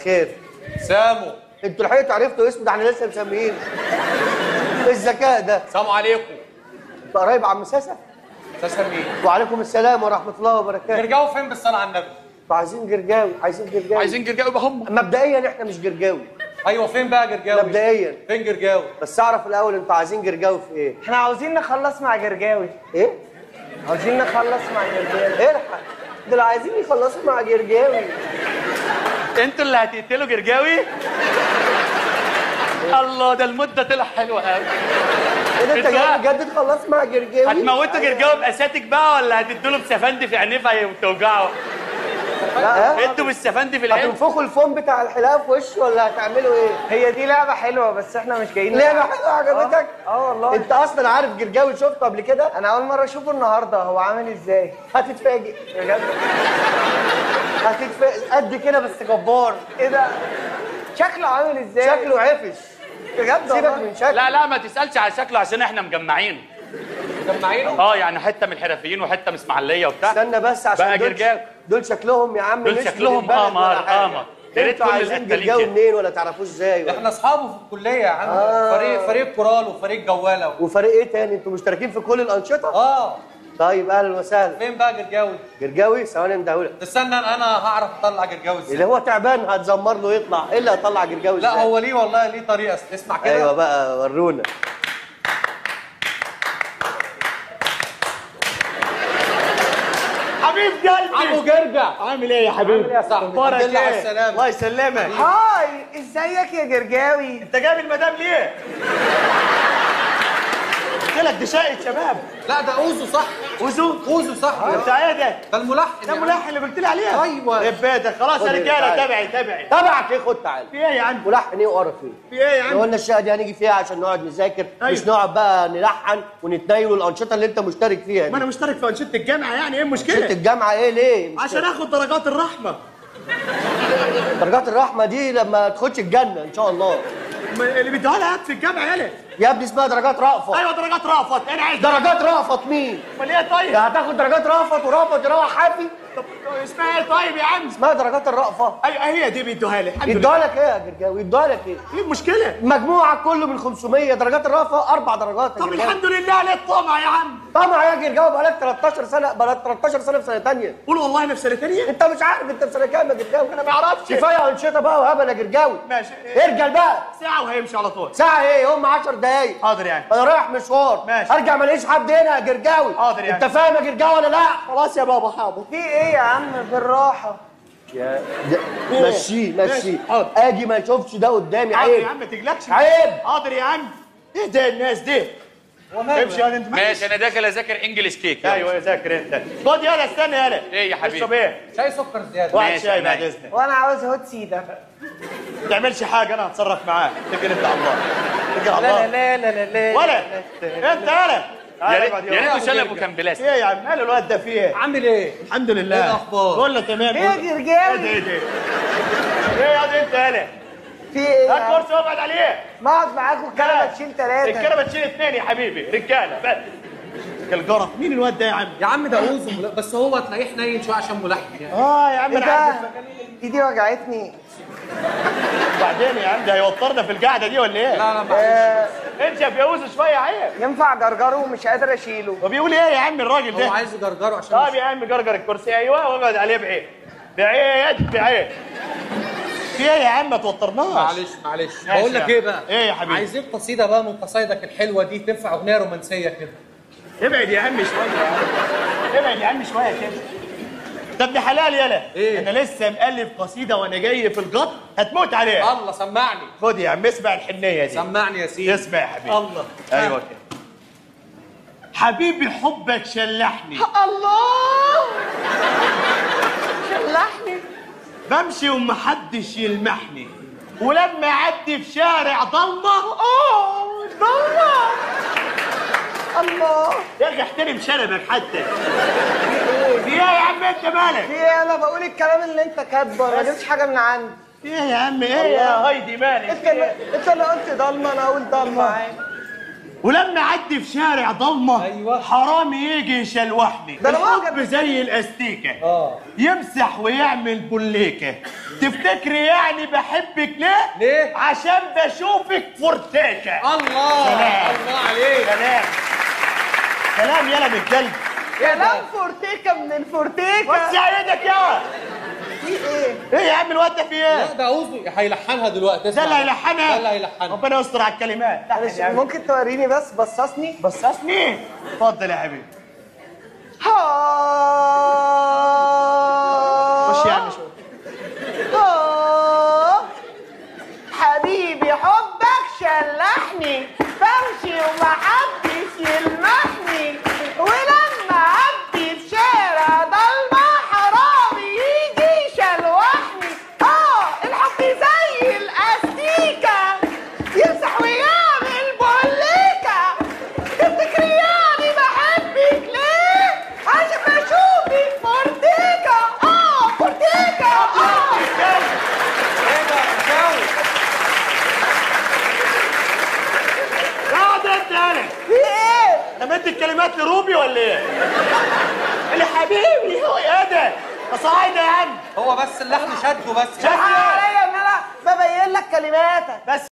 خير سامو انتوا لحقتوا عرفتوا اسمه ده احنا لسه مسميين ايه الذكاء ده سلام عليكم انت قريب عم ساسة استاذ مين وعليكم السلام ورحمه الله وبركاته جرجاو فين بالصلاه على النبي انتوا عايزين جرجاوي عايزين جرجاوي عايزين جرجاو يبقى هم مبدئيا احنا مش جرجاوي ايوه فين بقى جرجاوي مبدئيا فين جرجاوي بس اعرف الاول انتوا عايزين جرجاوي في ايه احنا عاوزين نخلص مع جرجاوي ايه عاوزين نخلص مع جرجاوي الحق دول عايزين يخلصوا مع جرجاوي انتوا اللي هتقتلوا جرجاوي الله ده المده طلع حلوه قوي ايه ده انت انتوا جاي بجد تخلص مع جرجاوي هتموتوا جرجاوي باساتك بقى ولا هتدوا له بسفندي في عينيه فهتوجعوا ها؟ انتوا بالسفندي في العين هتنفخوا الفوم بتاع الحلاقه في وشه ولا هتعملوا ايه هي دي لعبة حلوة بس احنا مش جايين لعبه نلعب. حلوه عجبتك اه اه والله انت اصلا عارف جرجاوي شفته قبل كده انا اول مرة اشوفه النهاردة هو عامل ازاي هتتفاجئ بجد هتتفاجئ قد كده بس جبار ايه ده شكله عامل ازاي شكله عفش بجد سيبك والله. من شكله لا لا ما تسالش على شكله عشان احنا مجمعينه جمعينه اه يعني حته من الحرفيين وحته من اسماعيليه وبتاع استنى بس عشان بقى دول جرجاوي. دول شكلهم يا عم دول مش من شكلهم البلد ولا قمر، حاجة. قمر. يا ريت انتوا كل عايزين القتالين جرجاوي كده. منين ولا تعرفوش ازاي ولا- احنا اصحابه في الكليه يا عم آه. فريق فريق كورال وفريق جواله وفريق ايه تاني انتوا مشتركين في كل الانشطه اه طيب اهلا وسهلا فين بقى جرجاوي جرجاوي ثواني مدهولك استنى انا هعرف اطلع جرجاوي ازاي اللي هو تعبان هتزمر له يطلع ايه اللي هطلع جرجاوي لا ازاي؟ هو ليه والله ليه طريقه اسمع كده ايوه بقى ورونا حبيب قلبي عمو جرجع عامل ايه يا حبيبي يا صاحبي اخبارك الحمد لله على ايه السلامه الله يسلمك هاي ازيك يا جرجاوي انت جايب المدام ليه قلت لك دي شقه شباب لا ده اوزو صح وزو اوزو صح انت ايه ده ده الملحن ده يا عم. ملحن اللي قلت لي عليها أيوة. يا بيتك خلاص يا خد رجاله تعالى. تبعي تبعي تبعك ايه خد تعالى في ايه يا عم ملحن ايه وقرف ايه في ايه يا لو عم قلنا الشقه دي هنيجي فيها عشان نقعد نذاكر أيوة. مش نقعد بقى نلحن ونتنايل الانشطه اللي انت مشترك فيها ما دي انا مشترك في انشطه الجامعه يعني ايه انشطه المشكله الجامعه ايه ليه مش عشان اخد درجات الرحمه درجات الرحمه دي لما تخش الجنه ان شاء الله ما- اللي بيدوها لها في الجامعه يالا يا ابني اسمها درجات رأفت ايوه درجات رأفت انا عايز درجات رأفت مين امال ايه طيب يا هتاخد درجات رأفت ورأفت يروح حافي طب اسمها ايه طيب يا عم اسمها درجات الرأفة ايوه هي دي بيدوها لي الحمد لله يدوها لك ايه يا جرجاوي يدوها لك ايه ايه المشكله مجموعك كله من 500 درجات الرأفة اربع درجات يا طب جرجاوي. الحمد لله على الطمع يا عم طبعا يا جرجاوي بقالك 13 سنه بقالك 13 سنه في سنه ثانيه قول والله انا في سنه ثانيه انت مش عارف انت في سنه كام يا جرجاوي انا ما اعرفش كفايه انشطه بقى وهبل يا جرجاوي ماشي ارجع بقى ساعه وهيمشي على طول ساعه ايه هم 10 دقايق حاضر يعني انا رايح مشوار ماشي. ارجع ما الاقيش حد هنا يا جرجاوي حاضر يعني. انت فاهم يا جرجاوي ولا لا خلاص يا بابا حاضر في ايه يا عم بالراحة يا مشيه مشيه ماشي. حاضر. اجي ما اشوفش ده قدامي حاضر يا عيب عم ما تقلقش عيب. حاضر يا عم ايه ده الناس دي امشي يا انت ماشي انا داخل اذاكر انجلش كيك ايوه ذاكر انت خد يلا استنى يلا ايه يا حبيبي؟ اشرب ايه شاي سكر زياده واحد ماشي، شاي بعد ماشي. اذنك وانا عاوز هوت سيدة ما تعملش حاجه انا هتصرف معاك اتكل انت على الله اتكل على لا الله لا لا لا لا ولا انت يلا يا ريت يا ريته شلبه كان ايه بلاستيك يا عم ماله الواد ده فيه ايه عامل ايه الحمد لله ايه الأخبار؟ قول له تمام ايه يا قول له. ايه ده جرجاوي ايه ده ايه يا ده انت يلا في ايه يا هات عم؟ كرسي واقعد عليه ما اقعد معاكم الكلمة تشيل ثلاثة الكلمه تشيل اثنين يا حبيبي رجاله بس القرف مين الواد ده يا عم يا عم ده اوزو مل- بس هو تلاقيه حنين شويه عشان ملحن يعني اه يا عم ايه انا ده عارف ايدي وجعتني بعدين يا عم ده هيوترنا في القعده دي ولا ايه لا لا معلش آه انشف يا اوزو شويه عيب ينفع جرجره ومش قادر اشيله وبيقول ايه يا عم الراجل هو ده عايز يجرجره عشان طيب يا عم جرجر الكرسي ايوه واقعد عليه بعيد بعيد بعيد في ايه يا عم ما توترناش معلش معلش ماشي بقول يا لك عم. ايه بقى ايه يا حبيبي؟ عايزين قصيده بقى من قصايدك الحلوه دي تنفع اغنيه رومانسيه كده ابعد يا عم شويه يا عم ابعد يا عم شويه كده ده ابن حلال يلا إيه؟ انا لسه مؤلف قصيده وانا جاي في القط هتموت عليها الله سمعني خد يا عم اسمع الحنيه دي سمعني يا سيدي اسمع يا حبيبي الله ايوه كده حبيبي حبك شلحني الله شلحني بمشي ومحدش يلمحني ولما اعدي في شارع ضلمه اوه ضلمه الله يا اخي احترم شنبك حتى في ايه يا عم انت مالك في ايه انا بقول الكلام اللي انت كاتبه ما جبتش حاجه من عندي في ايه يا عم ايه يا هايدي مالك انت اللي انت اللي قلت ضلمه انا اقول ضلمه عادي ولما اعدي في شارع ضلمه أيوة. حرامي يجي يشلوحني ده أنا الحب واجد. زي الاستيكه اه يمسح ويعمل بوليكه تفتكري يعني بحبك ليه؟ ليه؟ عشان بشوفك فرتاكه الله سلام. الله عليك سلام سلام يلا من القلب كلام فورتيكا من الفورتيكا وسع ايدك يا في ايه؟ ايه يا عم الواد ده في ايه؟ لا ده عوزه هيلحنها دلوقتي ده اسمع. اللي هيلحنها ده اللي هيلحنها ربنا يستر على الكلمات معلش ممكن توريني بس بصصني بصصني اتفضل يا حبيبي ها خش يا عم شوف ها حبيبي حبك شلحني بمشي ومحدش يلمحني ولما اعدي في شارع ضلمة حرامي يجي يشلوحني اه الحب زي الاستيكة يمسح ويعمل بوليكا تفتكري يعني بحبك ليه؟ عشان بشوفك فورتيكا اه فورتيكا اه ايه ده مساوي اقعد انت انا في ايه؟ لميت الكلمات لروبي ولا ايه؟ اللي حبيبي هو ايه ده؟ صعيدة يا عم هو بس اللحن شده بس شد عليا ان انا ببين لك كلماتك بس